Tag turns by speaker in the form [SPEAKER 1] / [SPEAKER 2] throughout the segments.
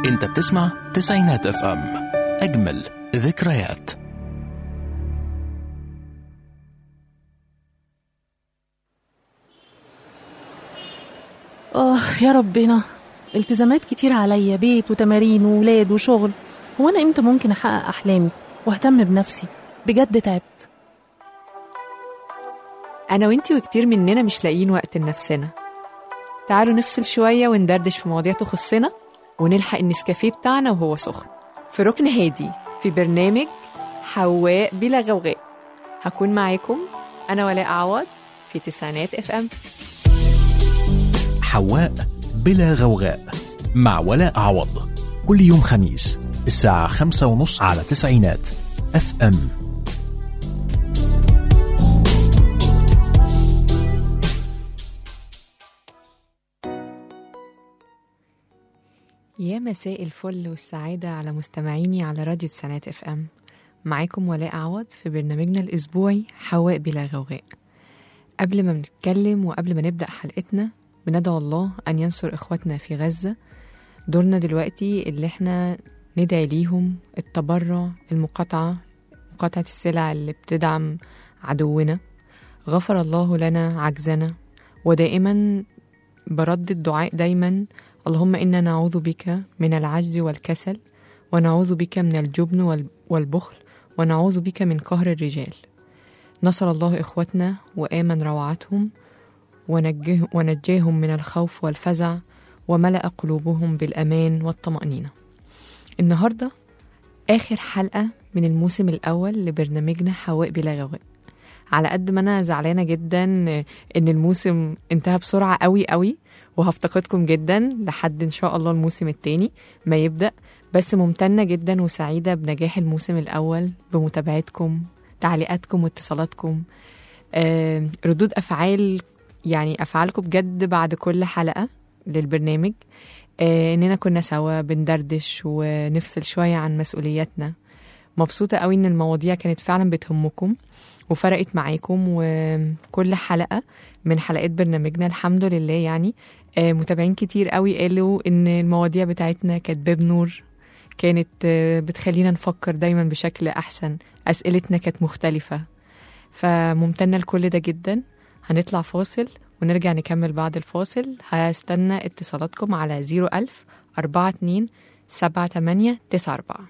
[SPEAKER 1] انت بتسمع تسعينات اف ام اجمل ذكريات
[SPEAKER 2] آه يا ربنا التزامات كتير عليا بيت وتمارين وولاد وشغل هو أنا إمتى ممكن أحقق أحلامي وأهتم بنفسي بجد تعبت
[SPEAKER 3] أنا وإنتي وكتير مننا مش لاقيين وقت لنفسنا تعالوا نفصل شوية وندردش في مواضيع تخصنا ونلحق النسكافيه بتاعنا وهو سخن في ركن هادي في برنامج حواء بلا غوغاء هكون معاكم أنا ولاء عوض في تسعينات اف ام
[SPEAKER 1] حواء بلا غوغاء مع ولاء عوض كل يوم خميس الساعة خمسة ونص على تسعينات اف ام
[SPEAKER 3] يا مساء الفل والسعادة على مستمعيني على راديو تسعينات اف ام معاكم ولاء عوض في برنامجنا الأسبوعي حواء بلا غوغاء قبل ما بنتكلم وقبل ما نبدأ حلقتنا بندعو الله أن ينصر إخواتنا في غزة دورنا دلوقتي اللي احنا ندعي ليهم التبرع المقاطعة مقاطعة السلع اللي بتدعم عدونا غفر الله لنا عجزنا ودائما برد الدعاء دايما اللهم إنا نعوذ بك من العجز والكسل ونعوذ بك من الجبن وال- والبخل ونعوذ بك من قهر الرجال نصر الله إخوتنا وآمن روعتهم ونجه ونجاهم من الخوف والفزع وملأ قلوبهم بالأمان والطمأنينة النهاردة آخر حلقة من الموسم الأول لبرنامجنا حواء بلا غواء على قد ما أنا زعلانة جدا إن الموسم انتهى بسرعة قوي قوي وهفتقدكم جدا لحد إن شاء الله الموسم التاني ما يبدأ بس ممتنة جدا وسعيدة بنجاح الموسم الأول بمتابعتكم تعليقاتكم واتصالاتكم آه، ردود أفعال يعني أفعالكم بجد بعد كل حلقة للبرنامج آه، إننا كنا سوا بندردش ونفصل شوية عن مسؤولياتنا مبسوطة قوي إن المواضيع كانت فعلا بتهمكم وفرقت معاكم وكل حلقة من حلقات برنامجنا الحمد لله يعني آه، متابعين كتير قوي قالوا إن المواضيع بتاعتنا كانت باب نور كانت آه، بتخلينا نفكر دايما بشكل أحسن أسئلتنا كانت مختلفة فممتنة لكل ده جدا هنطلع فاصل ونرجع نكمل بعد الفاصل هستنى اتصالاتكم على 01000 42 78 94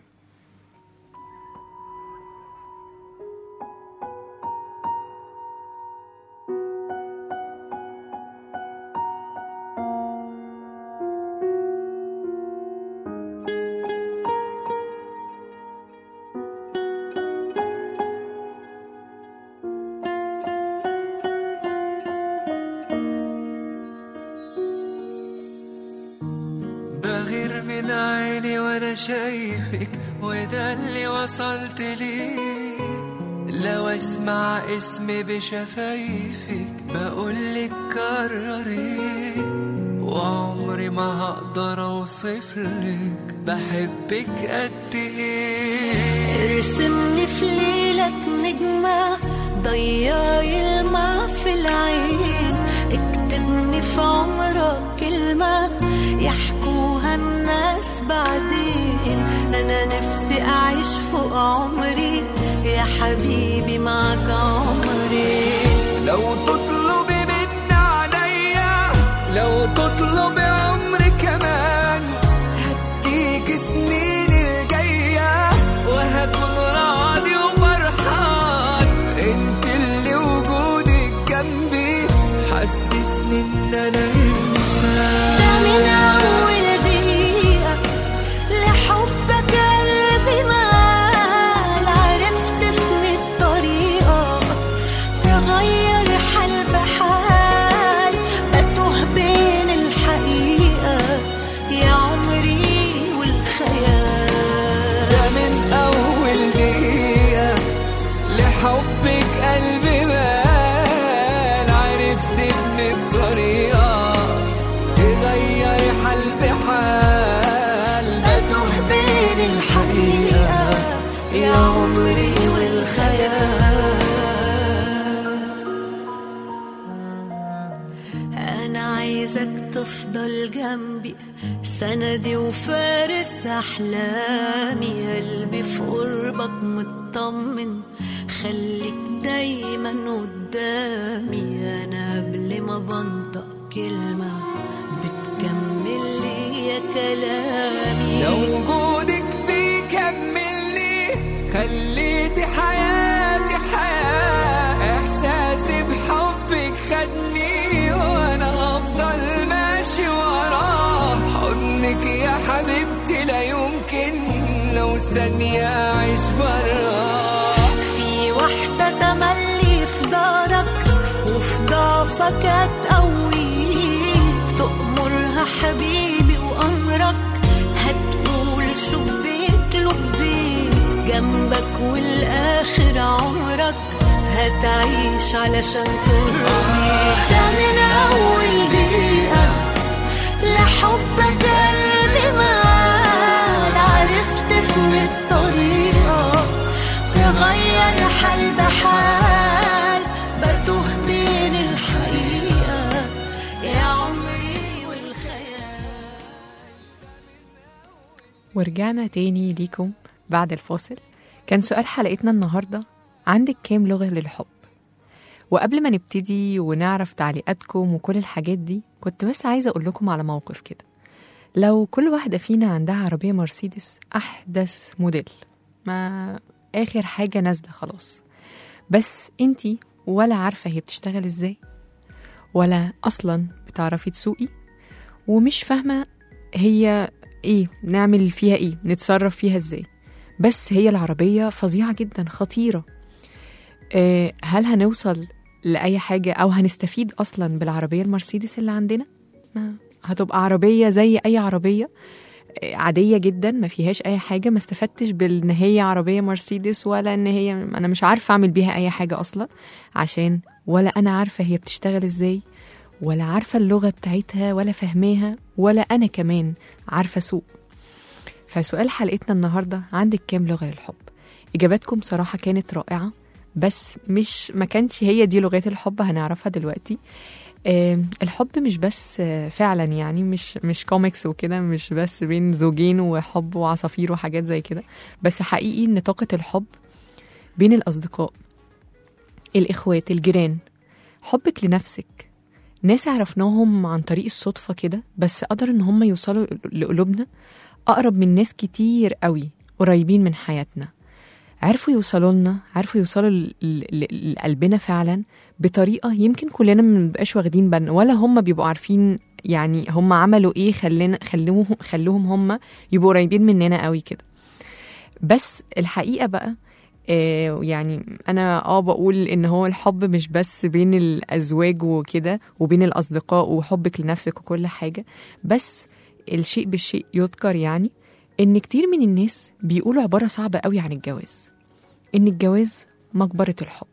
[SPEAKER 4] بغير من عيني وانا شايفك وده اللي وصلت ليه لو اسمع اسمي بشفايفك بقولك كرري وعمري ما هقدر اوصفلك بحبك قد ايه
[SPEAKER 5] ارسمني في ليلك نجمة ضيعي الماء في العين اكتبني في عمرك كلمة يحكوها الناس بعدين أنا نفسي أعيش فوق عمري يا حبيبي معك عمري
[SPEAKER 4] لو تطلبي من عينيا لو تطلبي عمري كمان هديك سنين الجاية وهكون راضي وفرحان انت اللي وجودك جنبي حسسني ان انا
[SPEAKER 5] ده
[SPEAKER 4] انسان
[SPEAKER 5] من أول دقيقة لحبك قلبي مال عرفت في الطريقة تغير حال بحال بتوه بين الحقيقة يا عمري والخيال
[SPEAKER 4] ده من أول دقيقة لحبك قلبي بان عرفت إن الطريقة
[SPEAKER 5] عايزك تفضل جنبي سندي وفارس أحلامي قلبي في قربك مطمن خليك دايما قدامي أنا قبل ما بنطق كلمة بتكمل لي كلامي
[SPEAKER 4] لو وجودك بيكملني خليتي حياتي حياة إحساسي بحبك خدني وأنا هفضل ماشي وراه حضنك يا حبيبتي لا يمكن لو ثانية أعيش براه
[SPEAKER 5] في واحدة تملي في دارك وفي ضعفك هتقويك تأمرها حبيبي وأمرك هتقول شبيك لبيك جنبك والآخر عمرك هتعيش علشان ترضيك ده من أول دقيقة لحبك قلبي مال عرفت في الطريقة تغير حال بحال بتوه بين الحقيقة يا عمري والخيال
[SPEAKER 3] ورجعنا تاني ليكم بعد الفاصل كان سؤال حلقتنا النهاردة عندك كام لغة للحب؟ وقبل ما نبتدي ونعرف تعليقاتكم وكل الحاجات دي كنت بس عايزة أقول لكم على موقف كده لو كل واحدة فينا عندها عربية مرسيدس أحدث موديل ما آخر حاجة نازلة خلاص بس انتي ولا عارفة هي بتشتغل ازاي ولا أصلا بتعرفي تسوقي ومش فاهمة هي ايه نعمل فيها ايه نتصرف فيها ازاي بس هي العربية فظيعة جدا خطيرة آه، هل هنوصل لأي حاجة أو هنستفيد أصلا بالعربية المرسيدس اللي عندنا؟ ما هتبقى عربية زي أي عربية آه، عادية جدا ما فيهاش أي حاجة ما استفدتش بإن هي عربية مرسيدس ولا إن هي أنا مش عارفة أعمل بيها أي حاجة أصلا عشان ولا أنا عارفة هي بتشتغل إزاي ولا عارفة اللغة بتاعتها ولا فهماها ولا أنا كمان عارفة أسوق فسؤال حلقتنا النهاردة عندك كام لغة للحب؟ إجاباتكم صراحة كانت رائعة بس مش ما كانش هي دي لغات الحب هنعرفها دلوقتي آه، الحب مش بس آه، فعلا يعني مش مش كوميكس وكده مش بس بين زوجين وحب وعصافير وحاجات زي كده بس حقيقي ان طاقة الحب بين الأصدقاء الإخوات الجيران حبك لنفسك ناس عرفناهم عن طريق الصدفة كده بس قدر ان هم يوصلوا لقلوبنا أقرب من ناس كتير قوي قريبين من حياتنا عرفوا يوصلوا لنا عرفوا يوصلوا ل- ل- لقلبنا فعلا بطريقة يمكن كلنا ما بنبقاش واخدين بالنا ولا هم بيبقوا عارفين يعني هم عملوا ايه خلينا خلوهم خلوهم هم يبقوا قريبين مننا قوي كده بس الحقيقة بقى آه يعني انا اه بقول ان هو الحب مش بس بين الازواج وكده وبين الاصدقاء وحبك لنفسك وكل حاجة بس الشيء بالشيء يذكر يعني ان كتير من الناس بيقولوا عبارة صعبة قوي عن الجواز ان الجواز مقبرة الحب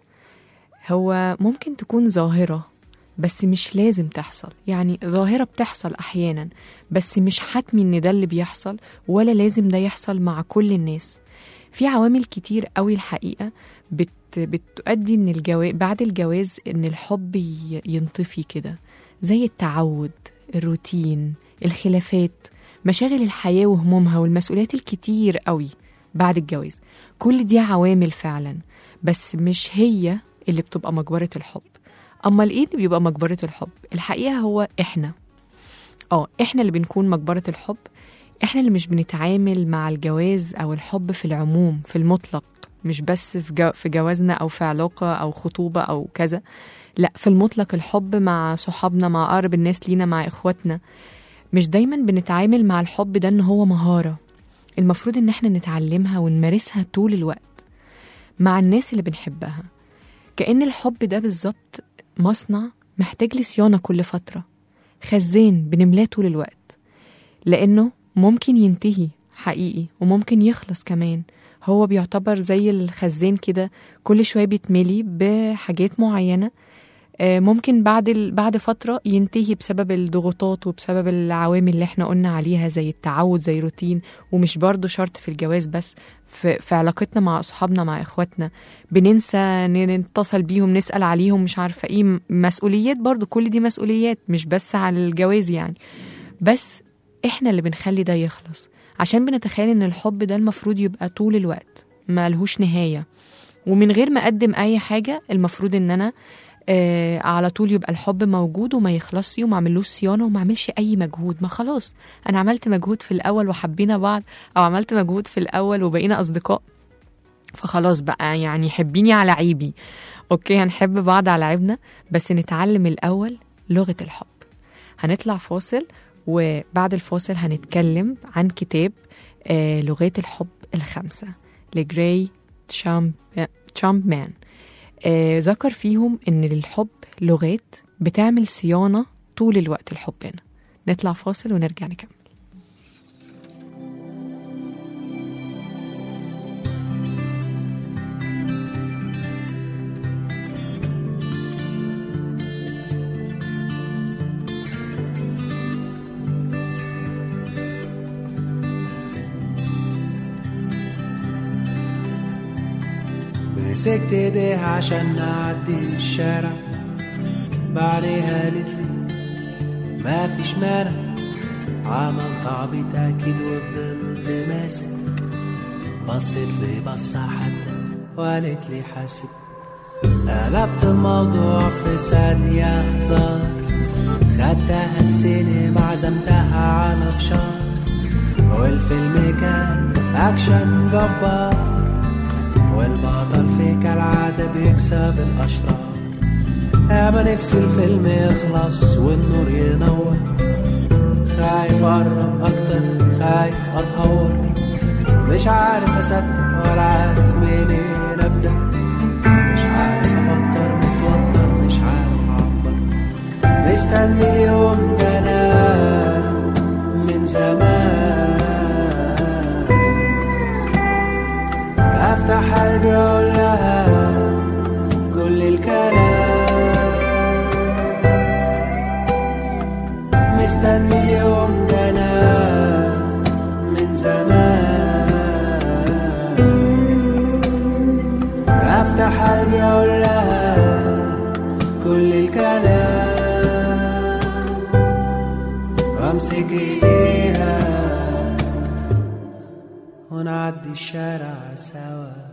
[SPEAKER 3] هو ممكن تكون ظاهرة بس مش لازم تحصل يعني ظاهرة بتحصل أحيانا بس مش حتمي إن ده اللي بيحصل ولا لازم ده يحصل مع كل الناس في عوامل كتير قوي الحقيقة بت بتؤدي إن الجواز بعد الجواز إن الحب ي- ينطفي كده زي التعود الروتين الخلافات مشاغل الحياة وهمومها والمسؤوليات الكتير قوي بعد الجواز كل دي عوامل فعلا بس مش هي اللي بتبقى مجبرة الحب أمال إيه اللي بيبقى مجبرة الحب الحقيقة هو إحنا اه إحنا اللي بنكون مجبرة الحب إحنا اللي مش بنتعامل مع الجواز أو الحب في العموم في المطلق مش بس في, جو في جوازنا أو في علاقة أو خطوبة أو كذا لا في المطلق الحب مع صحابنا مع أقرب الناس لينا مع إخواتنا مش دايما بنتعامل مع الحب ده إن هو مهارة المفروض إن إحنا نتعلمها ونمارسها طول الوقت مع الناس اللي بنحبها كأن الحب ده بالظبط مصنع محتاج لصيانة كل فترة خزان بنملاه طول الوقت لأنه ممكن ينتهي حقيقي وممكن يخلص كمان هو بيعتبر زي الخزان كده كل شوية بيتملي بحاجات معينة آه، ممكن بعد ال... بعد فترة ينتهي بسبب الضغوطات وبسبب العوامل اللي احنا قلنا عليها زي التعود زي روتين ومش برضو شرط في الجواز بس في, في علاقتنا مع أصحابنا مع إخواتنا بننسى ن- نتصل بيهم نسأل عليهم مش عارفة إيه م- مسؤوليات برضو كل دي مسؤوليات مش بس على الجواز يعني بس احنا اللي بنخلي ده يخلص عشان بنتخيل ان الحب ده المفروض يبقى طول الوقت ما لهوش نهاية ومن غير ما اقدم اي حاجة المفروض ان انا آه على طول يبقى الحب موجود وما يخلصش وما اعملوش صيانة وما اعملش اي مجهود ما خلاص انا عملت مجهود في الاول وحبينا بعض او عملت مجهود في الاول وبقينا اصدقاء فخلاص بقى يعني حبيني على عيبي اوكي هنحب بعض على عيبنا بس نتعلم الاول لغة الحب هنطلع فاصل وبعد الفاصل هنتكلم عن كتاب آه لغات الحب الخمسة لجراي تشامب تشامب مان آه ذكر فيهم ان للحب لغات بتعمل صيانة طول الوقت لحبنا نطلع فاصل ونرجع نكمل
[SPEAKER 6] مسكت ايديها عشان نعدي الشارع بعدها قالت لي ما فيش مانع عملت عبيط اكيد وفضلت ماسك بصيت لي بصة حتى وقالت لي حاسب قلبت الموضوع في ثانية هزار خدتها السينما عزمتها على فشار والفيلم كان أكشن جبار والبطل في كالعادة بيكسب الأشرار أما نفسي الفيلم يخلص والنور ينور خايف أقرب أكتر خايف أتهور مش عارف أصدق ولا عارف منين أبدأ مش عارف أفكر متوتر مش عارف أعبر مستني اليوم ده أنا من زمان افتح قلبي اقول لها كل الكلام مستني اليوم ده انا من زمان افتح قلبي اقول لها كل الكلام وامسك ايديها ونعدي الشارع سوا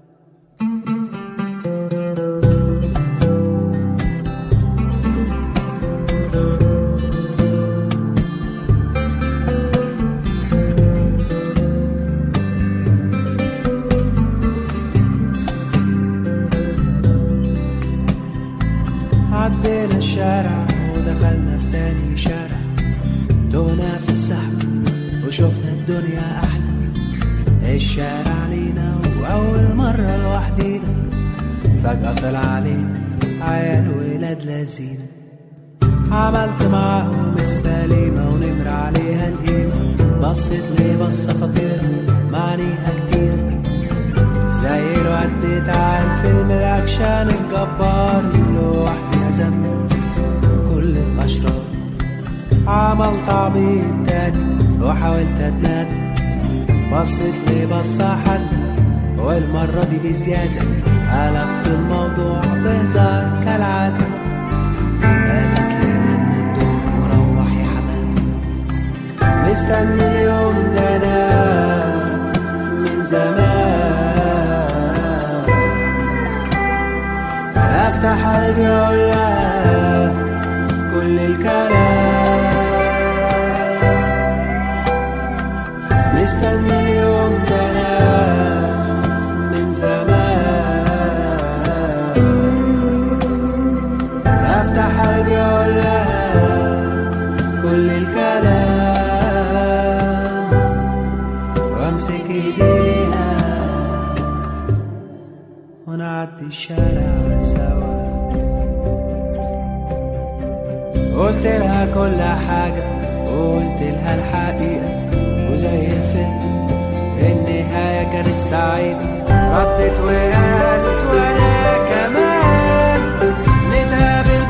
[SPEAKER 6] عدينا الشارع ودخلنا في تاني شارع تهنا في الزحمة وشفنا الدنيا أحلى الشارع لينا وأول مرة لوحدينا فجأة طلع علينا عيال ولاد لذينة عملت معاهم السليمة ونمر عليها القيمة بصت لي بصة خطيرة معنيها كتير زي الواد بتاع الفيلم الأكشن الجبار لوحدي أزمت كل الأشرار عملت عبيط تاني وحاولت أتنادى بصت لي بصة حد والمرة دي بزيادة قلبت الموضوع بهزار كالعادة قالت لي لم الدور وروح يا حمام مستني اليوم ده أنا من زمان افتح قلبي اقول لها كل الكلام مستني اليوم ده أنا من زمان افتح قلبي اقول لها كل الكلام وامسك ايديها ونعدي الشارع سوا قلت لها كل حاجة وقلت لها الحقيقة وزي الفيلم النهاية كانت سعيدة ردت وقالت وانا كمان نتقابل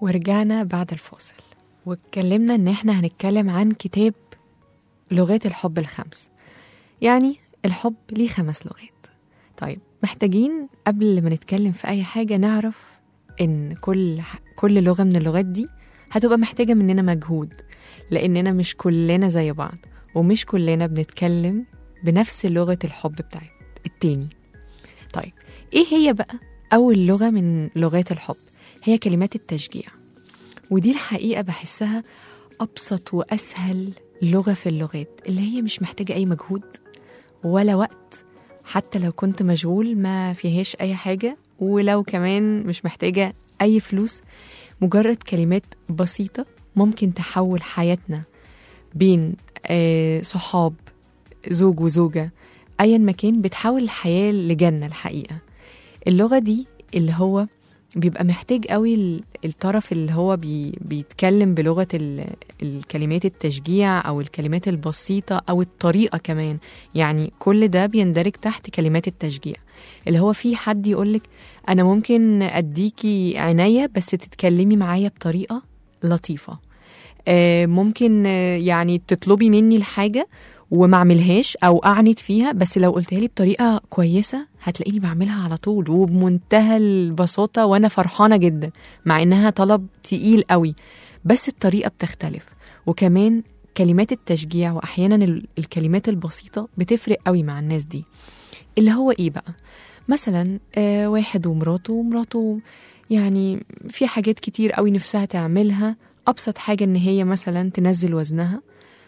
[SPEAKER 3] ورجعنا بعد الفاصل واتكلمنا ان احنا هنتكلم عن كتاب لغات الحب الخمس يعني الحب ليه خمس لغات طيب محتاجين قبل ما نتكلم في اي حاجة نعرف ان كل كل لغة من اللغات دي هتبقى محتاجة مننا مجهود لاننا مش كلنا زي بعض ومش كلنا بنتكلم بنفس لغة الحب بتاعت التاني طيب ايه هي بقى اول لغة من لغات الحب هي كلمات التشجيع ودي الحقيقة بحسها أبسط وأسهل لغة في اللغات اللي هي مش محتاجة أي مجهود ولا وقت حتى لو كنت مشغول ما فيهاش أي حاجة ولو كمان مش محتاجة أي فلوس مجرد كلمات بسيطة ممكن تحول حياتنا بين آه، صحاب زوج وزوجة أيا مكان بتحول الحياة لجنة الحقيقة اللغة دي اللي هو بيبقى محتاج قوي ال- الطرف اللي هو بي بيتكلم بلغة ال- الكلمات التشجيع أو الكلمات البسيطة أو الطريقة كمان يعني كل ده بيندرج تحت كلمات التشجيع اللي هو في حد يقولك أنا ممكن أديكي عناية بس تتكلمي معايا بطريقة لطيفة آه، ممكن آه، يعني تطلبي مني الحاجة وما اعملهاش او اعند فيها بس لو قلتها لي بطريقه كويسه هتلاقيني بعملها على طول وبمنتهى البساطه وانا فرحانه جدا مع انها طلب تقيل قوي بس الطريقه بتختلف وكمان كلمات التشجيع واحيانا ال- الكلمات البسيطه بتفرق قوي مع الناس دي اللي هو ايه بقى مثلا آه واحد ومراته ومراته يعني في حاجات كتير قوي نفسها تعملها ابسط حاجه ان هي مثلا تنزل وزنها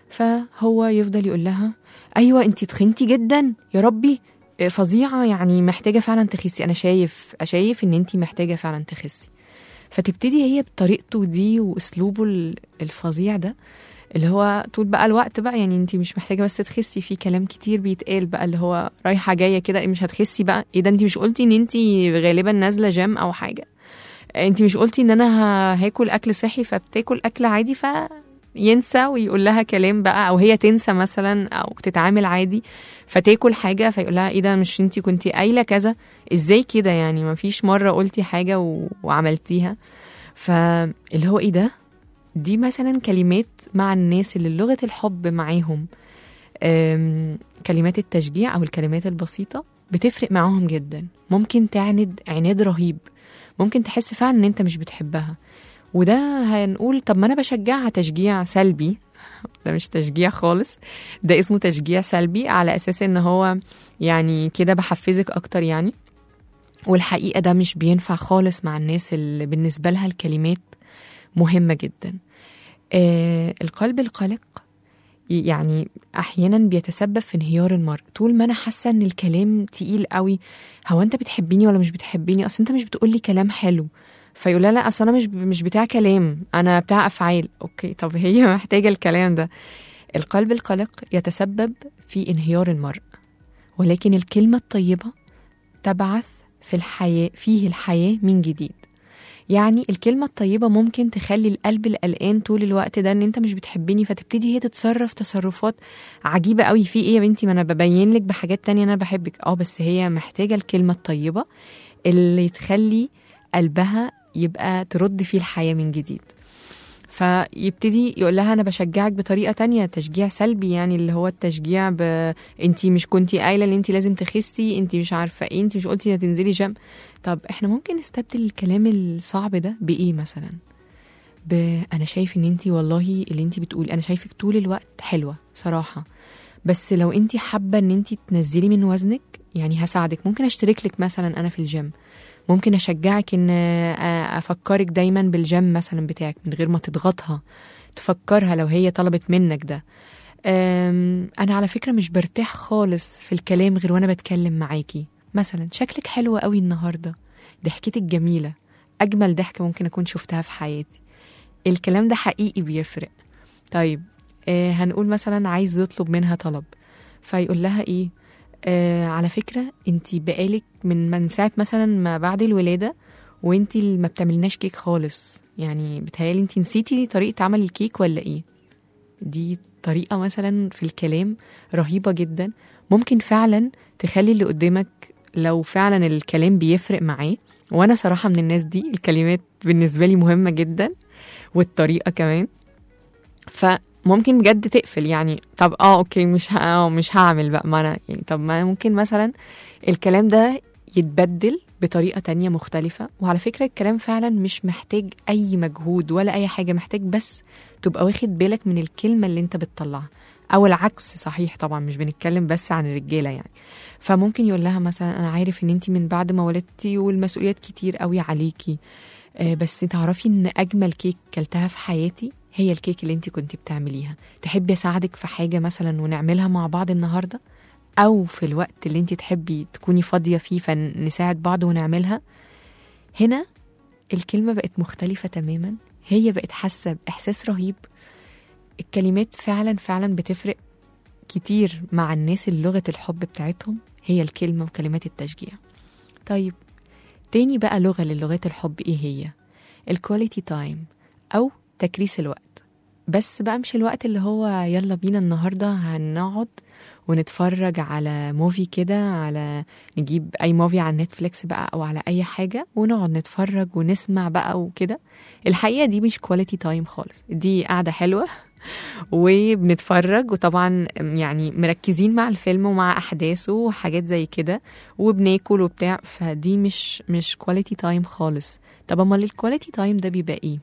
[SPEAKER 3] فهو يفضل يقول لها ايوه انت تخنتي جدا يا ربي آه، فظيعه يعني محتاجه فعلا تخسي انا شايف شايف ان انت محتاجه فعلا تخسي فتبتدي هي بطريقته دي واسلوبه ال- الفظيع ده اللي هو طول بقى الوقت بقى يعني انت مش محتاجه بس تخسي في كلام كتير بيتقال بقى اللي هو رايحه جايه كده إيه مش هتخسي بقى ايه ده انت مش قلتي ان انت غالبا نازله جيم او حاجه انت مش قلتي ان انا ه- هاكل اكل صحي فبتاكل اكل عادي ف ينسى ويقول لها كلام بقى او هي تنسى مثلا او تتعامل عادي فتاكل حاجه فيقول لها ايه ده مش انت كنتي قايله كذا ازاي كده يعني ما فيش مره قلتي حاجه و... وعملتيها فاللي هو ايه ده دي مثلا كلمات مع الناس اللي لغه الحب معاهم أم، كلمات التشجيع او الكلمات البسيطه بتفرق معاهم جدا ممكن تعند عناد رهيب ممكن تحس فعلا ان انت مش بتحبها وده هنقول طب ما انا بشجعها تشجيع سلبي ده مش تشجيع خالص ده اسمه تشجيع سلبي على اساس ان هو يعني كده بحفزك اكتر يعني والحقيقه ده مش بينفع خالص مع الناس اللي بالنسبه لها الكلمات مهمه جدا آه القلب القلق يعني احيانا بيتسبب في انهيار المرء طول ما انا حاسه ان الكلام تقيل قوي هو انت بتحبيني ولا مش بتحبيني اصل انت مش بتقولي كلام حلو فيقول لا لا اصل انا مش مش بتاع كلام انا بتاع افعال اوكي طب هي محتاجه الكلام ده القلب القلق يتسبب في انهيار المرء ولكن الكلمه الطيبه تبعث في الحياه فيه الحياه من جديد يعني الكلمة الطيبة ممكن تخلي القلب القلقان طول الوقت ده ان انت مش بتحبني فتبتدي هي تتصرف تصرفات عجيبة قوي في ايه يا بنتي ما انا ببين لك بحاجات تانية انا بحبك اه بس هي محتاجة الكلمة الطيبة اللي تخلي قلبها يبقى ترد فيه الحياة من جديد فيبتدي يقول لها انا بشجعك بطريقه تانية تشجيع سلبي يعني اللي هو التشجيع ب انت مش كنتي قايله ان انت لازم تخسي انت مش عارفه ايه انت مش قلتي هتنزلي جيم طب احنا ممكن نستبدل الكلام الصعب ده بايه مثلا ب انا شايف ان انت والله اللي انت بتقولي انا شايفك طول الوقت حلوه صراحه بس لو انت حابه ان انت تنزلي من وزنك يعني هساعدك ممكن اشترك لك مثلا انا في الجيم ممكن اشجعك ان آه، افكرك دايما بالجيم مثلا بتاعك من غير ما تضغطها تفكرها لو هي طلبت منك ده أم، انا على فكره مش برتاح خالص في الكلام غير وانا بتكلم معاكي مثلا شكلك حلو قوي النهارده ضحكتك جميله اجمل ضحكه ممكن اكون شفتها في حياتي الكلام ده حقيقي بيفرق طيب آه هنقول مثلا عايز يطلب منها طلب فيقول لها ايه آه على فكره انت بقالك من من ساعه مثلا ما بعد الولاده وانت اللي ما بتعملناش كيك خالص يعني بتهيالي انت نسيتي طريقه عمل الكيك ولا ايه دي طريقه مثلا في الكلام رهيبه جدا ممكن فعلا تخلي اللي قدامك لو فعلا الكلام بيفرق معاه وانا صراحه من الناس دي الكلمات بالنسبه لي مهمه جدا والطريقه كمان فممكن بجد تقفل يعني طب اه اوكي مش ه... آه مش هعمل بقى ما انا يعني طب ما ممكن مثلا الكلام ده يتبدل بطريقه تانية مختلفه وعلى فكره الكلام فعلا مش محتاج اي مجهود ولا اي حاجه محتاج بس تبقى واخد بالك من الكلمه اللي انت بتطلعها او العكس صحيح طبعا مش بنتكلم بس عن الرجاله يعني فممكن يقول لها مثلا انا عارف ان انت من بعد ما ولدتي والمسؤوليات كتير قوي عليكي آه، بس تعرفي ان اجمل كيك كلتها في حياتي هي الكيك اللي انت كنت بتعمليها تحبي اساعدك في حاجه مثلا ونعملها مع بعض النهارده او في الوقت اللي انت تحبي تكوني فاضيه فيه فنساعد بعض ونعملها هنا الكلمه بقت مختلفه تماما هي بقت حاسه باحساس رهيب الكلمات فعلا فعلا بتفرق كتير مع الناس اللي لغه الحب بتاعتهم هي الكلمه وكلمات التشجيع طيب تاني بقى لغه للغات الحب ايه هي الكواليتي تايم او تكريس الوقت بس بقى مش الوقت اللي هو يلا بينا النهارده هنقعد ونتفرج على موفي كده على نجيب اي موفي على نتفليكس بقى او على اي حاجه ونقعد نتفرج ونسمع بقى وكده الحقيقه دي مش كواليتي تايم خالص دي قاعده حلوه وبنتفرج وطبعا يعني مركزين مع الفيلم ومع احداثه وحاجات زي كده وبناكل وبتاع فدي مش مش كواليتي تايم خالص طب امال الكواليتي تايم ده بيبقى ايه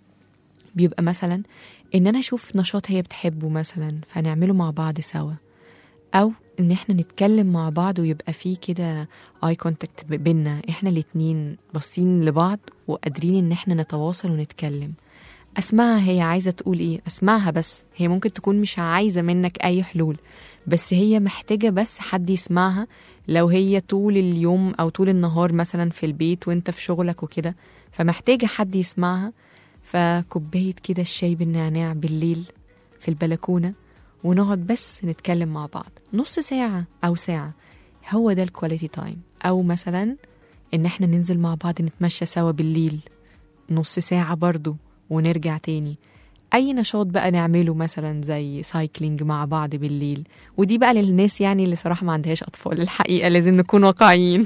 [SPEAKER 3] بيبقى مثلا ان انا اشوف نشاط هي بتحبه مثلا فنعمله مع بعض سوا او ان احنا نتكلم مع بعض ويبقى فيه كده اي كونتاكت بينا احنا الاتنين باصين لبعض وقادرين ان احنا نتواصل ونتكلم اسمعها هي عايزه تقول ايه اسمعها بس هي ممكن تكون مش عايزه منك اي حلول بس هي محتاجه بس حد يسمعها لو هي طول اليوم او طول النهار مثلا في البيت وانت في شغلك وكده فمحتاجه حد يسمعها فكوبايه كده الشاي بالنعناع بالليل في البلكونه ونقعد بس نتكلم مع بعض نص ساعه او ساعه هو ده الكواليتي تايم او مثلا ان احنا ننزل مع بعض نتمشى سوا بالليل نص ساعه برضو ونرجع تاني اي نشاط بقى نعمله مثلا زي سايكلينج مع بعض بالليل ودي بقى للناس يعني اللي صراحه ما عندهاش اطفال الحقيقه لازم نكون واقعيين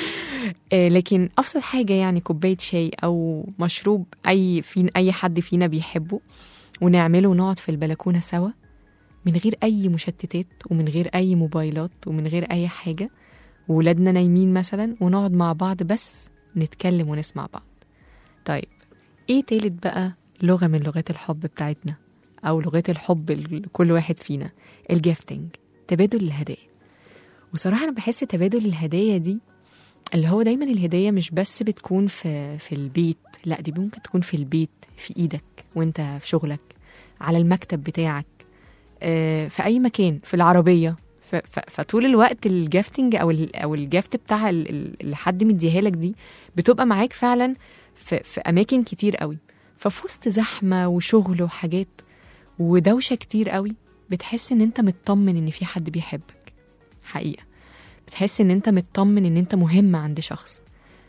[SPEAKER 3] آه، لكن ابسط حاجه يعني كوبايه شاي او مشروب اي فين اي حد فينا بيحبه ونعمله ونقعد في البلكونه سوا من غير اي مشتتات ومن غير اي موبايلات ومن غير اي حاجه وولادنا نايمين مثلا ونقعد مع بعض بس نتكلم ونسمع بعض طيب ايه تالت بقى لغة من لغات الحب بتاعتنا أو لغات الحب لكل واحد فينا الجافتنج تبادل الهدايا وصراحة أنا بحس تبادل الهدايا دي اللي هو دايما الهدية مش بس بتكون في في البيت لا دي ممكن تكون في البيت في ايدك وانت في شغلك على المكتب بتاعك آه، في اي مكان في العربية ف- ف- فطول الوقت الجافتنج او ال- او الجافت بتاع ال- ال- اللي حد مديها لك دي بتبقى معاك فعلا في, في اماكن كتير قوي ففي وسط زحمه وشغل وحاجات ودوشه كتير قوي بتحس ان انت مطمن ان في حد بيحبك حقيقه بتحس ان انت مطمن ان انت مهم عند شخص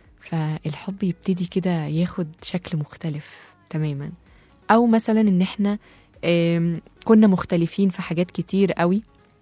[SPEAKER 3] فالحب يبتدي كده ياخد شكل مختلف تماما او مثلا ان احنا آم، كنا مختلفين في حاجات كتير قوي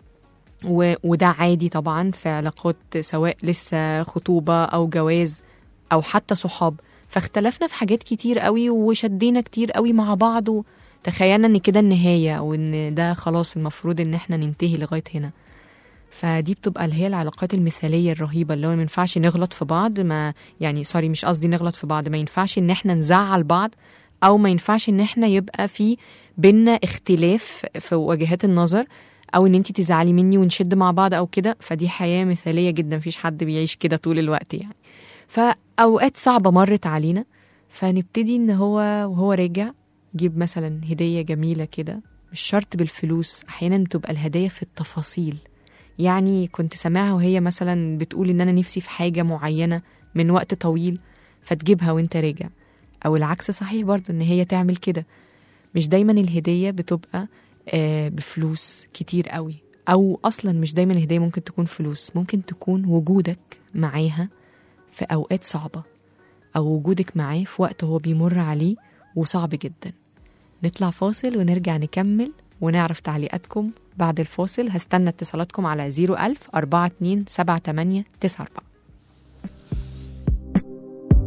[SPEAKER 3] و- وده عادي طبعا في علاقات سواء لسه خطوبة أو جواز أو حتى صحاب فاختلفنا في حاجات كتير قوي وشدينا كتير قوي مع بعض وتخيلنا ان كده النهاية وان ده خلاص المفروض ان احنا ننتهي لغاية هنا فدي بتبقى اللي هي العلاقات المثالية الرهيبة اللي هو ما ينفعش نغلط في بعض ما يعني سوري مش قصدي نغلط في بعض ما ينفعش ان احنا نزعل بعض او ما ينفعش ان احنا يبقى في بينا اختلاف في وجهات النظر او ان انت تزعلي مني ونشد مع بعض او كده فدي حياه مثاليه جدا مفيش حد بيعيش كده طول الوقت يعني فاوقات صعبه مرت علينا فنبتدي ان هو وهو راجع يجيب مثلا هديه جميله كده مش شرط بالفلوس احيانا بتبقى الهدايا في التفاصيل يعني كنت سامعها وهي مثلا بتقول ان انا نفسي في حاجه معينه من وقت طويل فتجيبها وانت راجع او العكس صحيح برضه ان هي تعمل كده مش دايما الهديه بتبقى آه، بفلوس كتير قوي او اصلا مش دايما الهديه ممكن تكون فلوس ممكن تكون وجودك معاها في اوقات صعبه او وجودك معاه في وقت هو بيمر عليه وصعب جدا نطلع فاصل ونرجع نكمل ونعرف تعليقاتكم بعد الفاصل هستنى اتصالاتكم على 01000 42 78 94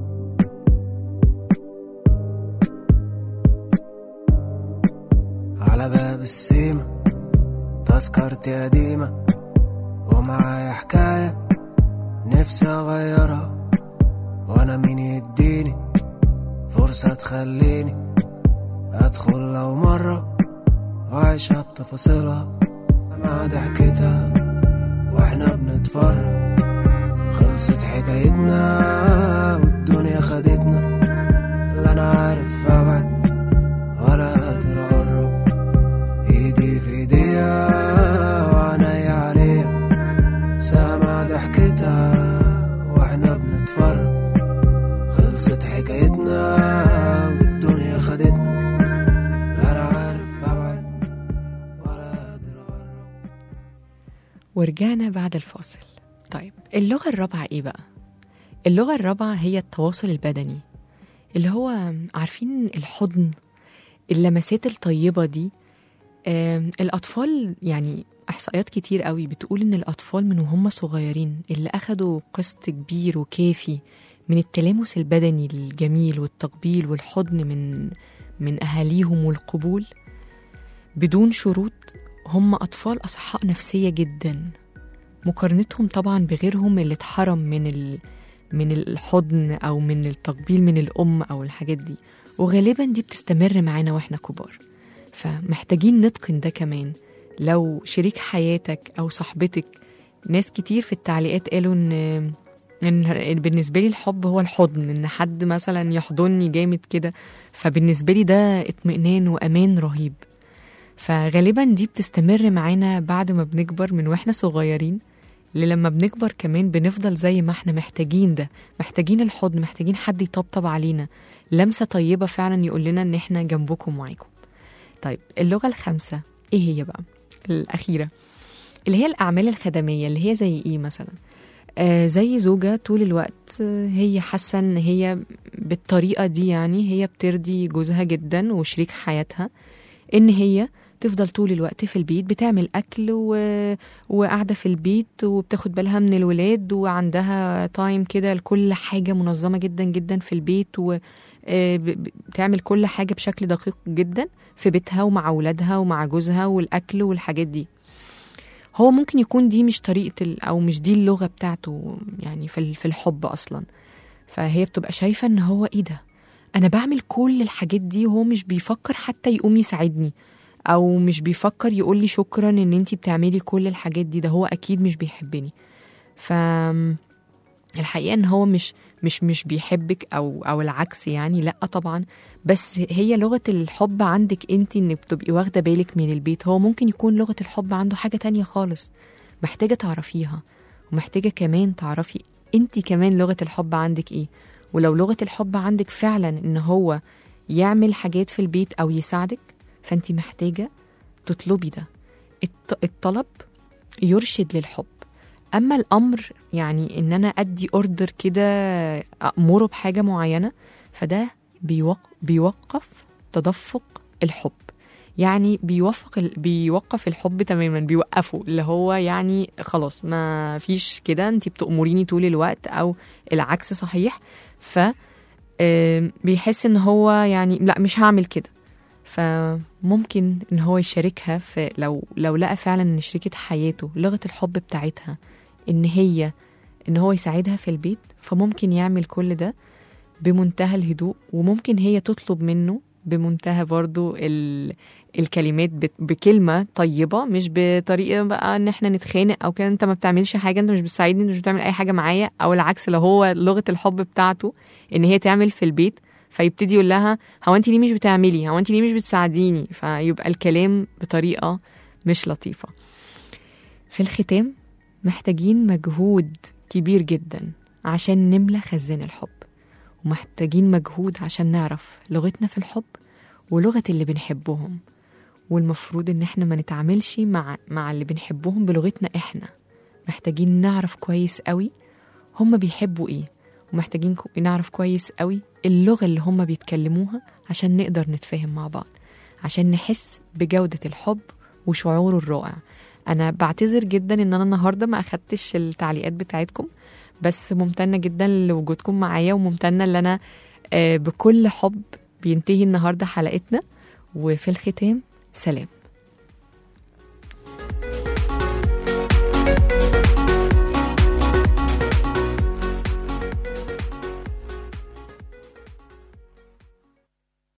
[SPEAKER 6] على باب السيمة تذكرتي قديمة ومعايا حكاية نفسي أغيرها وأنا مين يديني فرصة تخليني أدخل لو مرة وأعيشها بتفاصيلها مع ضحكتها وإحنا بنتفرج خلصت حكايتنا والدنيا خدتنا لا أنا عارف أبعد ولا قادر أقرب إيدي في إيديها وعينيا عليها سامع ضحكتها وإحنا بنتفرج خلصت حكايتنا والدنيا خدتنا لا أنا عارف أبعد ولا قادر أقرب
[SPEAKER 3] ورجعنا بعد الفاصل طيب اللغة الرابعة ايه بقى؟ اللغة الرابعة هي التواصل البدني اللي هو عارفين الحضن اللمسات الطيبة دي آم، الأطفال يعني إحصائيات كتير قوي بتقول إن الأطفال من وهم صغيرين اللي أخدوا قسط كبير وكافي من التلامس البدني الجميل والتقبيل والحضن من من أهاليهم والقبول بدون شروط هم أطفال أصحاء نفسية جدا مقارنتهم طبعا بغيرهم اللي اتحرم من ال... من الحضن أو من التقبيل من الأم أو الحاجات دي وغالبا دي بتستمر معانا واحنا كبار فمحتاجين نتقن ده كمان لو شريك حياتك أو صاحبتك ناس كتير في التعليقات قالوا إن إن بالنسبة لي الحب هو الحضن إن حد مثلا يحضني جامد كده فبالنسبة لي ده اطمئنان وأمان رهيب فغالبا دي بتستمر معانا بعد ما بنكبر من واحنا صغيرين للما بنكبر كمان بنفضل زي ما احنا محتاجين ده محتاجين الحضن محتاجين حد يطبطب علينا لمسة طيبة فعلا يقول لنا ان احنا جنبكم ومعاكم طيب اللغة الخامسة ايه هي بقى الأخيرة اللي هي الأعمال الخدمية اللي هي زي ايه مثلا آه زي زوجة طول الوقت آه، هي حاسة ان هي بالطريقة دي يعني هي بترضي جوزها جدا وشريك حياتها ان هي تفضل طول الوقت في البيت بتعمل اكل و... وقاعده في البيت وبتاخد بالها من الولاد وعندها تايم كده لكل حاجه منظمه جدا جدا في البيت وبتعمل كل حاجه بشكل دقيق جدا في بيتها ومع اولادها ومع جوزها والاكل والحاجات دي هو ممكن يكون دي مش طريقه ال... او مش دي اللغه بتاعته يعني في ال- في الحب اصلا فهي بتبقى شايفه ان هو ايه ده انا بعمل كل الحاجات دي وهو مش بيفكر حتى يقوم يساعدني او مش بيفكر يقول لي شكرا ان انتي بتعملي كل الحاجات دي ده هو اكيد مش بيحبني ف الحقيقه ان هو مش مش مش بيحبك او او العكس يعني لا طبعا بس هي لغه الحب عندك انت انك بتبقي واخده بالك من البيت هو ممكن يكون لغه الحب عنده حاجه تانية خالص محتاجه تعرفيها ومحتاجه كمان تعرفي انت كمان لغه الحب عندك ايه ولو لغه الحب عندك فعلا ان هو يعمل حاجات في البيت او يساعدك فانت محتاجه تطلبي ده الط- الطلب يرشد للحب اما الامر يعني ان انا ادي اوردر كده امره بحاجه معينه فده بيوق بيوقف تدفق الحب يعني بيوفق ال... بيوقف الحب تماما بيوقفه اللي هو يعني خلاص ما فيش كده انت بتأمريني طول الوقت او العكس صحيح ف آم، بيحس ان هو يعني لا مش هعمل كده فممكن ان هو يشاركها في لو لو لقى فعلا ان شريكة حياته لغة الحب بتاعتها ان هي ان هو يساعدها في البيت فممكن يعمل كل ده بمنتهى الهدوء وممكن هي تطلب منه بمنتهى برضو ال... الكلمات بت- بكلمة طيبة مش بطريقة بقى ان احنا نتخانق او كده انت ما بتعملش حاجة انت مش بتساعدني انت مش بتعمل اي حاجة معايا او العكس لو هو لغة الحب بتاعته ان هي تعمل في البيت فيبتدي يقول لها هو انت ليه مش بتعملي هو انت ليه مش بتساعديني فيبقى الكلام بطريقة مش لطيفة في الختام محتاجين مجهود كبير جدا عشان نملى خزان الحب ومحتاجين مجهود عشان نعرف لغتنا في الحب ولغة اللي بنحبهم والمفروض ان احنا ما نتعاملش مع مع اللي بنحبهم بلغتنا احنا محتاجين نعرف كويس قوي هم بيحبوا ايه ومحتاجين كو- نعرف كويس قوي اللغة اللي هم بيتكلموها عشان نقدر نتفاهم مع بعض عشان نحس بجودة الحب وشعوره الرائع انا بعتذر جدا ان انا النهارده ما اخدتش التعليقات بتاعتكم بس ممتنه جدا لوجودكم معايا وممتنه ان انا آه، بكل حب بينتهي النهارده حلقتنا وفي الختام سلام